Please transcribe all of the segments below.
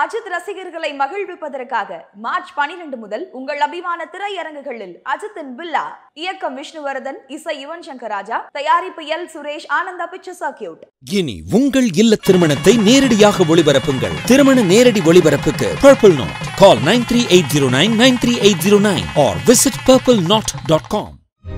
அஜித் ரசிகர்களை மகிழ்விப்பதற்காக மார்ச் 12 முதல் உங்கள் அபிமான திரையரங்குகளில் அஜித்தின் பில்லா இயக்கம் விஷ்ணுவர்தன் இசை யுவன் சங்கர் ராஜா தயாரிப்பு L Suresh Ananda picture circuit இனி உங்கள் இல்ல திருமணத்தை நேரடியாக ஒளிபரப்புங்கள் திருமண நேரடி ஒளிபரப்புக்கு purple knot call nine three eight zero nine nine three eight zero nine or visit purple knot dot com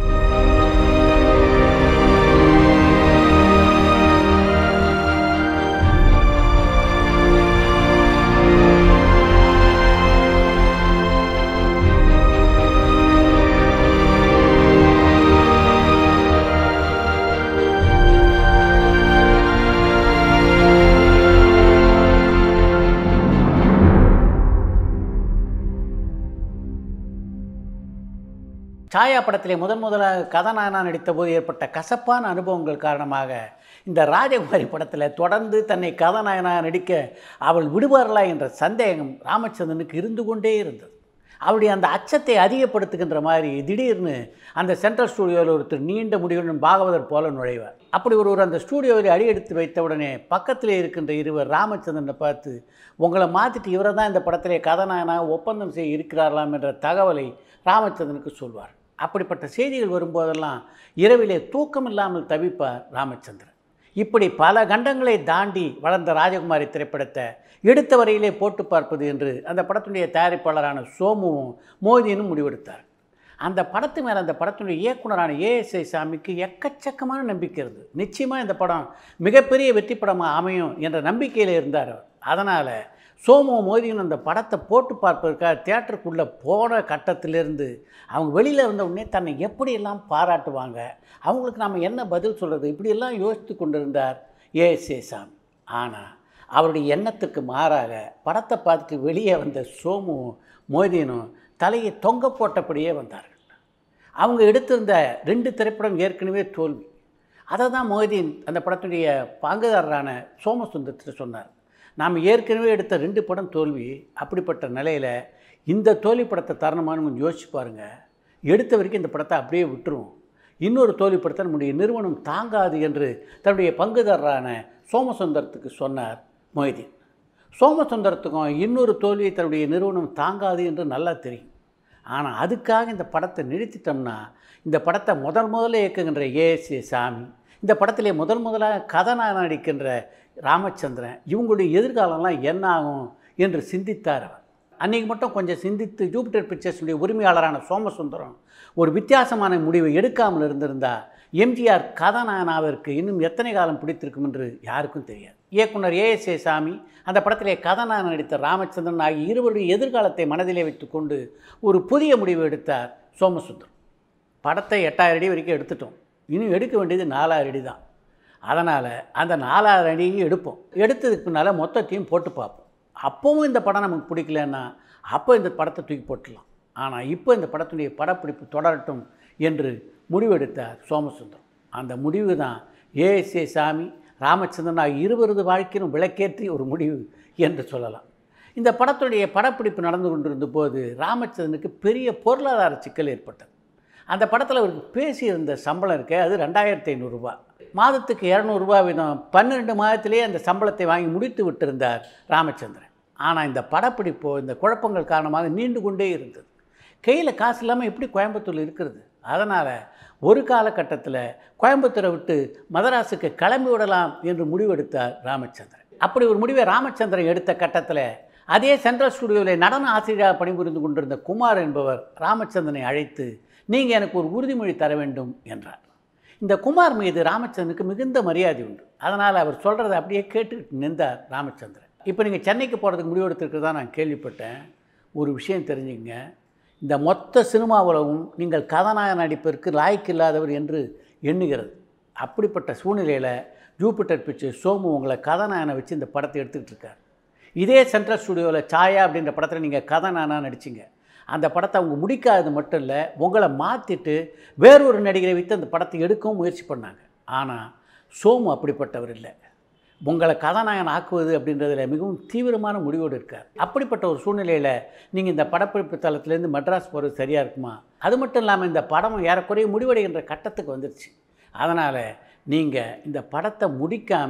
Saaya படத்திலே முதன் முதலாக கதாநாயகனாக நடித்தபோது ஏற்பட்ட கசப்பான அனுபவங்கள் காரணமாக இந்த ராஜகுமாரி படத்தில் தொடர்ந்து தன்னை கதாநாயகனாக நடிக்க அவள் விடுவார்களா என்ற சந்தேகம் ராமச்சந்திரனுக்கு இருந்து கொண்டே இருந்தது அவருடைய அந்த அச்சத்தை அதிகப்படுத்துகின்ற மாதிரி திடீர்னு அந்த சென்ட்ரல் ஸ்டூடியோவில் ஒருத்தர் நீண்ட முடிவுடன் பாகவதர் போல நுழைவார் அப்படி ஒருவர் அந்த ஸ்டூடியோவில் அடியெடுத்து வைத்த உடனே பக்கத்திலே இருக்கின்ற இருவர் ராமச்சந்திரனை பார்த்து உங்களை மாற்றிட்டு இவரை தான் இந்த படத்திலே கதாநாயகனாக ஒப்பந்தம் செய்ய இருக்கிறார்களாம் என்ற தகவலை ராமச்சந்திரனுக்கு சொல்வார் அப்படிப்பட்ட செய்திகள் வரும்போதெல்லாம் இரவிலே தூக்கம் இல்லாமல் தவிப்பார் ராமச்சந்திரன் இப்படி பல கண்டங்களை தாண்டி வளர்ந்த ராஜகுமாரி திரைப்படத்தை எடுத்த வரையிலே போட்டு பார்ப்பது என்று அந்த படத்தினுடைய தயாரிப்பாளரான சோமுவும் மோதியனும் முடிவெடுத்தார் அந்த படத்து மேலே அந்த படத்தினுடைய இயக்குனரான ஏஎஸ்ஐ சாமிக்கு எக்கச்சக்கமான நம்பிக்கை இருந்தது நிச்சயமாக இந்த படம் மிகப்பெரிய வெற்றி படமாக அமையும் என்ற நம்பிக்கையில் இருந்தார் அவர் அதனால் சோமு மோதியும் அந்த படத்தை போட்டு பார்ப்பதற்காக தியேட்டருக்குள்ளே போன கட்டத்திலிருந்து அவங்க வெளியில் வந்த உடனே தன்னை எப்படியெல்லாம் பாராட்டுவாங்க அவங்களுக்கு நாம் என்ன பதில் சொல்கிறது இப்படியெல்லாம் யோசித்து கொண்டிருந்தார் ஏஎஸ்ஏ சாமி ஆனால் அவருடைய எண்ணத்துக்கு மாறாக படத்தை பார்த்துட்டு வெளியே வந்த சோமுவும் மோதியனும் தலையை தொங்க போட்டபடியே வந்தார்கள் அவங்க எடுத்திருந்த ரெண்டு திரைப்படம் ஏற்கனவே தோல்வி அதை தான் மோதின் அந்த படத்துடைய பங்குதாரரான சோமசுந்தரத்தில் சொன்னார் நாம் ஏற்கனவே எடுத்த ரெண்டு படம் தோல்வி அப்படிப்பட்ட நிலையில் இந்த தோல்வி படத்தை தரணுமான்னு கொஞ்சம் யோசிச்சு பாருங்கள் எடுத்த வரைக்கும் இந்த படத்தை அப்படியே விட்டுருவோம் இன்னொரு தோல்வி படத்தை நம்முடைய நிறுவனம் தாங்காது என்று தன்னுடைய பங்குதாரரான சோமசுந்தரத்துக்கு சொன்னார் மொய்தீன் சோமசுந்தரத்துக்கும் இன்னொரு தோல்வியை தன்னுடைய நிறுவனம் தாங்காது என்று நல்லா தெரியும் ஆனால் அதுக்காக இந்த படத்தை நிறுத்திட்டோம்னா இந்த படத்தை முதல் முதல்ல இயக்குகின்ற ஏஎஸ்ஏ சாமி இந்த படத்திலே முதல் முதலாக கதாநாயகன் நடிக்கின்ற ராமச்சந்திரன் இவங்களுடைய எதிர்காலம்லாம் என்ன ஆகும் என்று சிந்தித்தார் அவர் அன்றைக்கி மட்டும் கொஞ்சம் சிந்தித்து ஜூபிட்டர் பிக்சர்ஸுடைய உரிமையாளரான சோமசுந்தரம் ஒரு வித்தியாசமான முடிவை எடுக்காமல் இருந்திருந்தால் எம்ஜிஆர் கதாநாயகனாவிற்கு இன்னும் எத்தனை காலம் பிடித்திருக்கும் என்று யாருக்கும் தெரியாது இயக்குனர் ஏஎஸ்ஏ சாமி அந்த படத்திலே கதாநாயகன் நடித்த ராமச்சந்திரன் ஆகிய இருவருடைய எதிர்காலத்தை மனதிலே வைத்துக்கொண்டு ஒரு புதிய முடிவு எடுத்தார் சோமசுந்தரம் படத்தை எட்டாயிரம் அடி வரைக்கும் எடுத்துட்டோம் இன்னும் எடுக்க வேண்டியது நாலாயிரம் அடி தான் அதனால் அந்த நாலாயிரம் அடியும் எடுப்போம் எடுத்ததுக்கு பின்னால் மொத்தத்தையும் போட்டு பார்ப்போம் அப்போவும் இந்த படம் நமக்கு பிடிக்கலன்னா அப்போ இந்த படத்தை தூக்கி போட்டுடலாம் ஆனால் இப்போ இந்த படத்துடைய படப்பிடிப்பு தொடரட்டும் என்று முடிவெடுத்தார் சோமசுந்தரம் அந்த முடிவு தான் ஏஎஸ்ஏ சாமி ராமச்சந்திரன் ஆகிய இருவரது வாழ்க்கையிலும் விளக்கேற்றி ஒரு முடிவு என்று சொல்லலாம் இந்த படத்துடைய படப்பிடிப்பு நடந்து கொண்டிருந்த போது ராமச்சந்திரனுக்கு பெரிய பொருளாதார சிக்கல் ஏற்பட்டது அந்த படத்தில் அவருக்கு பேசியிருந்த சம்பளம் இருக்க அது ரெண்டாயிரத்தி ஐநூறுரூவா மாதத்துக்கு இரநூறுபா வீதம் பன்னிரெண்டு மாதத்திலே அந்த சம்பளத்தை வாங்கி முடித்து விட்டிருந்தார் ராமச்சந்திரன் ஆனால் இந்த படப்பிடிப்போ இந்த குழப்பங்கள் காரணமாக நீண்டு கொண்டே இருந்தது கையில் காசு இல்லாமல் எப்படி கோயம்புத்தூர் இருக்கிறது அதனால் ஒரு காலகட்டத்தில் கோயம்புத்தூரை விட்டு மதராஸுக்கு கிளம்பி விடலாம் என்று முடிவெடுத்தார் ராமச்சந்திரன் அப்படி ஒரு முடிவை ராமச்சந்திரன் எடுத்த கட்டத்தில் அதே சென்ட்ரல் ஸ்டுடியோவில் நடன ஆசிரியராக பணிபுரிந்து கொண்டிருந்த குமார் என்பவர் ராமச்சந்திரனை அழைத்து நீங்கள் எனக்கு ஒரு உறுதிமொழி தர வேண்டும் என்றார் இந்த குமார் மீது ராமச்சந்திரனுக்கு மிகுந்த மரியாதை உண்டு அதனால் அவர் சொல்கிறத அப்படியே கேட்டுக்கிட்டு நின்றார் ராமச்சந்திரன் இப்போ நீங்கள் சென்னைக்கு போகிறதுக்கு முடிவெடுத்திருக்கிறதா நான் கேள்விப்பட்டேன் ஒரு விஷயம் தெரிஞ்சுங்க இந்த மொத்த சினிமா உலகம் நீங்கள் கதாநாயகன் நடிப்பிற்கு லாய்க்கு இல்லாதவர் என்று எண்ணுகிறது அப்படிப்பட்ட சூழ்நிலையில் ஜூபிட்டர் பிக்சர் சோமு உங்களை கதாநாயகனை வச்சு இந்த படத்தை எடுத்துக்கிட்டு இருக்கார் இதே சென்ட்ரல் ஸ்டுடியோவில் சாயா அப்படின்ற படத்தில் நீங்கள் கதாநாயகனாக நடிச்சிங்க அந்த படத்தை அவங்க முடிக்காதது மட்டும் இல்லை உங்களை மாற்றிட்டு வேறொரு நடிகரை வைத்து அந்த படத்தை எடுக்கவும் முயற்சி பண்ணாங்க ஆனால் சோமு அப்படிப்பட்டவர் இல்லை உங்களை கதாநாயகன் ஆக்குவது அப்படின்றதுல மிகவும் தீவிரமான முடிவோடு இருக்கார் அப்படிப்பட்ட ஒரு சூழ்நிலையில் நீங்கள் இந்த படப்பிடிப்பு தளத்திலேருந்து மெட்ராஸ் போகிறது சரியாக இருக்குமா அது மட்டும் இல்லாமல் இந்த படம் ஏறக்குறைய முடிவடைகின்ற கட்டத்துக்கு வந்துருச்சு அதனால் நீங்கள் இந்த படத்தை முடிக்காமல்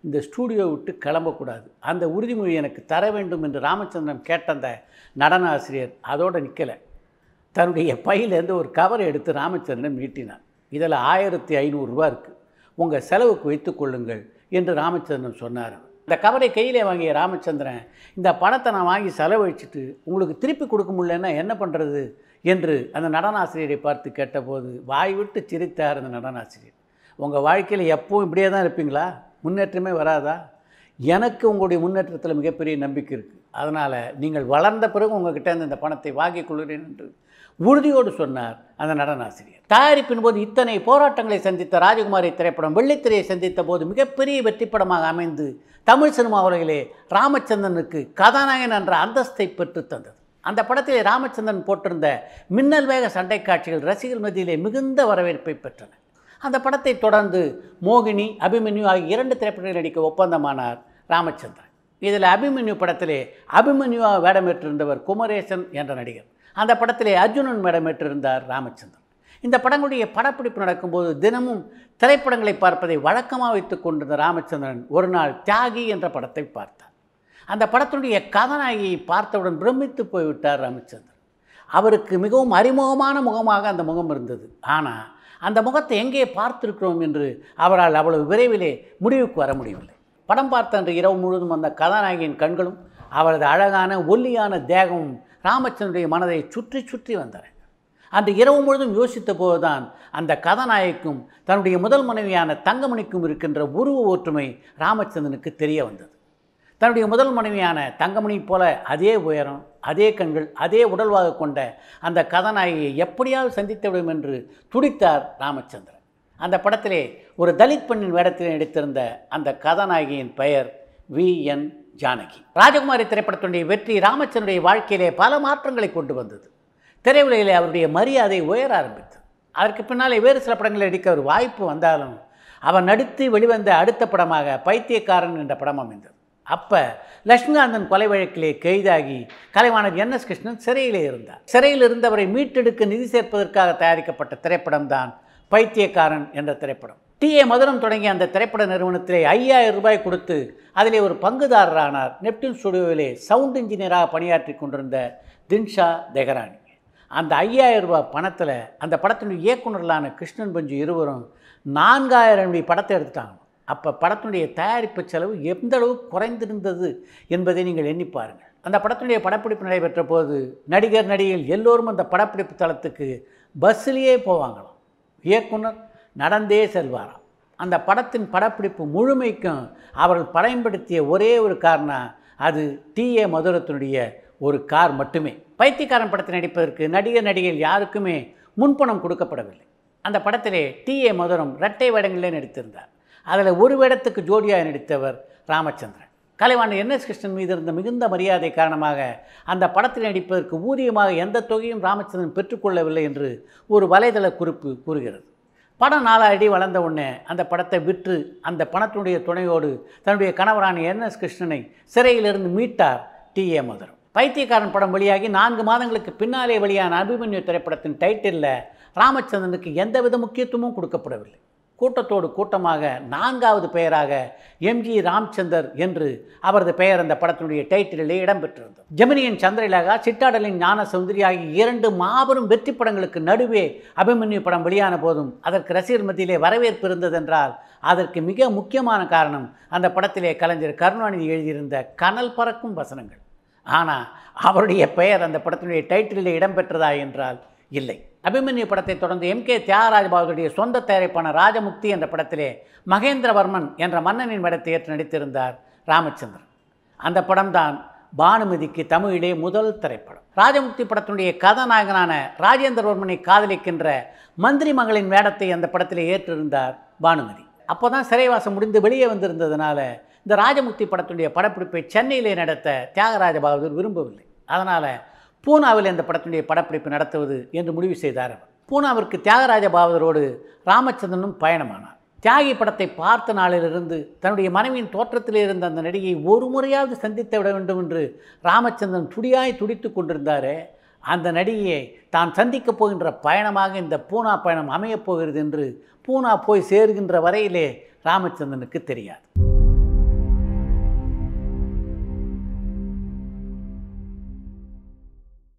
இந்த ஸ்டூடியோ விட்டு கிளம்பக்கூடாது அந்த உறுதிமொழி எனக்கு தர வேண்டும் என்று ராமச்சந்திரன் கேட்ட அந்த நடன ஆசிரியர் அதோடு நிற்கலை தன்னுடைய பையிலேருந்து ஒரு கவரை எடுத்து ராமச்சந்திரன் மீட்டினார் இதில் ஆயிரத்தி ஐநூறுரூவா இருக்குது உங்கள் செலவுக்கு வைத்துக் கொள்ளுங்கள் என்று ராமச்சந்திரன் சொன்னார் இந்த கவரை கையிலே வாங்கிய ராமச்சந்திரன் இந்த பணத்தை நான் வாங்கி செலவழிச்சிட்டு உங்களுக்கு திருப்பி கொடுக்க முடியலன்னா என்ன பண்ணுறது என்று அந்த நடனாசிரியரை பார்த்து கேட்டபோது வாய் விட்டு சிரித்தார் அந்த நடனாசிரியர் உங்கள் வாழ்க்கையில் எப்பவும் இப்படியே தான் இருப்பீங்களா முன்னேற்றமே வராதா எனக்கு உங்களுடைய முன்னேற்றத்தில் மிகப்பெரிய நம்பிக்கை இருக்குது அதனால் நீங்கள் வளர்ந்த பிறகு உங்ககிட்ட இருந்து இந்த பணத்தை வாங்கிக் கொள்கிறேன் என்று உறுதியோடு சொன்னார் அந்த நடனாசிரியர் தயாரிப்பின் போது இத்தனை போராட்டங்களை சந்தித்த ராஜகுமாரி திரைப்படம் வெள்ளித்திரையை சந்தித்த போது மிகப்பெரிய வெற்றி படமாக அமைந்து தமிழ் சினிமா உலகிலே ராமச்சந்திரனுக்கு கதாநாயகன் என்ற அந்தஸ்தை பெற்று தந்தது அந்த படத்திலே ராமச்சந்திரன் போட்டிருந்த மின்னல் வேக சண்டை காட்சிகள் ரசிகர் மத்தியிலே மிகுந்த வரவேற்பை பெற்றன அந்த படத்தை தொடர்ந்து மோகினி அபிமன்யு ஆகிய இரண்டு திரைப்படங்கள் நடிக்க ஒப்பந்தமானார் ராமச்சந்திரன் இதில் அபிமன்யு படத்திலே அபிமன்யுவாக வேடமேற்றிருந்தவர் குமரேசன் என்ற நடிகர் அந்த படத்திலே அர்ஜுனன் வேடமேற்றிருந்தார் ராமச்சந்திரன் இந்த படங்களுடைய படப்பிடிப்பு நடக்கும்போது தினமும் திரைப்படங்களை பார்ப்பதை வழக்கமாக வைத்துக் கொண்டிருந்த ராமச்சந்திரன் ஒரு நாள் தியாகி என்ற படத்தை பார்த்தார் அந்த படத்தினுடைய கதாநாயகியை பார்த்தவுடன் பிரமித்து போய்விட்டார் ராமச்சந்திரன் அவருக்கு மிகவும் அறிமுகமான முகமாக அந்த முகம் இருந்தது ஆனால் அந்த முகத்தை எங்கே பார்த்திருக்கிறோம் என்று அவரால் அவ்வளவு விரைவிலே முடிவுக்கு வர முடியவில்லை படம் பார்த்த அன்று இரவு முழுவதும் அந்த கதாநாயகியின் கண்களும் அவரது அழகான ஒல்லியான தேகமும் ராமச்சந்திரனுடைய மனதை சுற்றி சுற்றி வந்தன அன்று இரவு முழுதும் யோசித்த போதுதான் அந்த கதாநாயகிக்கும் தன்னுடைய முதல் மனைவியான தங்கமணிக்கும் இருக்கின்ற உருவ ஒற்றுமை ராமச்சந்திரனுக்கு தெரிய வந்தது தன்னுடைய முதல் மனைவியான தங்கமணி போல அதே உயரம் அதே கண்கள் அதே உடல்வாக கொண்ட அந்த கதாநாயகியை எப்படியாவது சந்தித்து விடும் என்று துடித்தார் ராமச்சந்திரன் அந்த படத்திலே ஒரு தலித் பெண்ணின் வேடத்தில் நடித்திருந்த அந்த கதாநாயகியின் பெயர் வி என் ஜானகி ராஜகுமாரி திரைப்படத்தினுடைய வெற்றி ராமச்சந்திரனுடைய வாழ்க்கையிலே பல மாற்றங்களை கொண்டு வந்தது திரையுலகிலே அவருடைய மரியாதை உயர ஆரம்பித்தது அதற்கு பின்னாலே வேறு சில படங்களில் நடிக்க ஒரு வாய்ப்பு வந்தாலும் அவர் நடித்து வெளிவந்த அடுத்த படமாக பைத்தியக்காரன் என்ற படம் அமைந்தது அப்போ லட்சுமிகாந்தன் கொலை வழக்கிலே கைதாகி கலைவாணர் என் எஸ் கிருஷ்ணன் சிறையிலே இருந்தார் சிறையில் இருந்தவரை மீட்டெடுக்க நிதி சேர்ப்பதற்காக தயாரிக்கப்பட்ட திரைப்படம் தான் பைத்தியக்காரன் என்ற திரைப்படம் டி ஏ மதுரம் தொடங்கிய அந்த திரைப்பட நிறுவனத்திலே ஐயாயிரம் ரூபாய் கொடுத்து அதிலே ஒரு பங்குதாரரானார் நெப்டின் ஸ்டுடியோவிலே சவுண்ட் இன்ஜினியராக பணியாற்றி கொண்டிருந்த தின்ஷா தெஹரானி அந்த ஐயாயிரம் ரூபாய் பணத்தில் அந்த படத்தினுடைய இயக்குனர்களான கிருஷ்ணன் பஞ்சு இருவரும் நான்காயிரம் ரூபாய் படத்தை எடுத்துட்டாங்க அப்போ படத்தினுடைய தயாரிப்பு செலவு எந்த அளவு குறைந்திருந்தது என்பதை நீங்கள் எண்ணி பாருங்கள் அந்த படத்தினுடைய படப்பிடிப்பு நடைபெற்ற போது நடிகர் நடிகைகள் எல்லோரும் அந்த படப்பிடிப்பு தளத்துக்கு பஸ்ஸிலேயே போவாங்களாம் இயக்குனர் நடந்தே செல்வாராம் அந்த படத்தின் படப்பிடிப்பு முழுமைக்கும் அவர்கள் பயன்படுத்திய ஒரே ஒரு காரணம் அது டி ஏ மதுரத்தினுடைய ஒரு கார் மட்டுமே பைத்தியக்காரன் படத்தில் நடிப்பதற்கு நடிகர் நடிகைகள் யாருக்குமே முன்பணம் கொடுக்கப்படவில்லை அந்த படத்திலே டி ஏ மதுரம் இரட்டை வேடங்களிலே நடித்திருந்தார் அதில் ஒரு வேடத்துக்கு ஜோடியாக நடித்தவர் ராமச்சந்திரன் கலைவாணர் என் எஸ் கிருஷ்ணன் மீது இருந்த மிகுந்த மரியாதை காரணமாக அந்த படத்தில் நடிப்பதற்கு ஊதியமாக எந்த தொகையும் ராமச்சந்திரன் பெற்றுக்கொள்ளவில்லை என்று ஒரு வலைதள குறிப்பு கூறுகிறது படம் நாலாடி வளர்ந்த உடனே அந்த படத்தை விற்று அந்த பணத்தினுடைய துணையோடு தன்னுடைய கணவரான என் எஸ் கிருஷ்ணனை சிறையிலிருந்து மீட்டார் டி ஏ மதுரம் பைத்தியக்காரன் படம் வெளியாகி நான்கு மாதங்களுக்கு பின்னாலே வெளியான அபிமன்யு திரைப்படத்தின் டைட்டிலில் ராமச்சந்திரனுக்கு எந்தவித முக்கியத்துவமும் கொடுக்கப்படவில்லை கூட்டத்தோடு கூட்டமாக நான்காவது பெயராக எம்ஜி ராம்சந்தர் என்று அவரது பெயர் அந்த படத்தினுடைய டைட்டிலே இடம்பெற்றிருந்தது ஜெமினியின் சந்திரலேகா சிட்டாடலின் ஞான சௌந்தரி ஆகிய இரண்டு மாபெரும் வெற்றி படங்களுக்கு நடுவே அபிமன்யு படம் வெளியான போதும் அதற்கு ரசிகர் மத்தியிலே வரவேற்பு இருந்ததென்றால் அதற்கு மிக முக்கியமான காரணம் அந்த படத்திலே கலைஞர் கருணாநிதி எழுதியிருந்த கனல் பறக்கும் வசனங்கள் ஆனால் அவருடைய பெயர் அந்த படத்தினுடைய டைட்டிலில் இடம்பெற்றதா என்றால் இல்லை அபிமன்யு படத்தை தொடர்ந்து எம் கே தியாகராஜ பாபுடைய சொந்த தயாரிப்பான ராஜமுக்தி என்ற படத்திலே மகேந்திரவர்மன் என்ற மன்னனின் படத்தை ஏற்று நடித்திருந்தார் ராமச்சந்திரன் அந்த படம்தான் பானுமதிக்கு தமிழிலே முதல் திரைப்படம் ராஜமுக்தி படத்தினுடைய கதாநாயகனான ராஜேந்திரவர்மனை காதலிக்கின்ற மந்திரி மகளின் வேடத்தை அந்த படத்தில் ஏற்றிருந்தார் பானுமதி அப்போ தான் சிறைவாசம் முடிந்து வெளியே வந்திருந்ததுனால இந்த ராஜமுக்தி படத்தினுடைய படப்பிடிப்பை சென்னையிலே நடத்த தியாகராஜ பகதூர் விரும்பவில்லை அதனால் பூனாவில் இந்த படத்தினுடைய படப்பிடிப்பு நடத்துவது என்று முடிவு செய்தார் அவர் பூனாவிற்கு தியாகராஜ பாகவதரோடு ராமச்சந்திரனும் பயணமானார் தியாகி படத்தை பார்த்த நாளிலிருந்து தன்னுடைய மனைவியின் தோற்றத்தில் இருந்த அந்த நடிகை ஒரு முறையாவது சந்தித்து விட வேண்டும் என்று ராமச்சந்திரன் துடியாய் துடித்து கொண்டிருந்தாரே அந்த நடிகையை தான் சந்திக்கப் போகின்ற பயணமாக இந்த பூனா பயணம் அமையப் போகிறது என்று பூனா போய் சேருகின்ற வரையிலே ராமச்சந்திரனுக்கு தெரியாது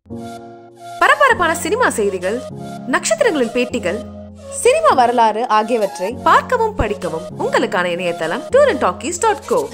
பரபரப்பான சினிமா செய்திகள் நட்சத்திரங்களின் பேட்டிகள் சினிமா வரலாறு ஆகியவற்றை பார்க்கவும் படிக்கவும் உங்களுக்கான இணையதளம் tour and talkies dot go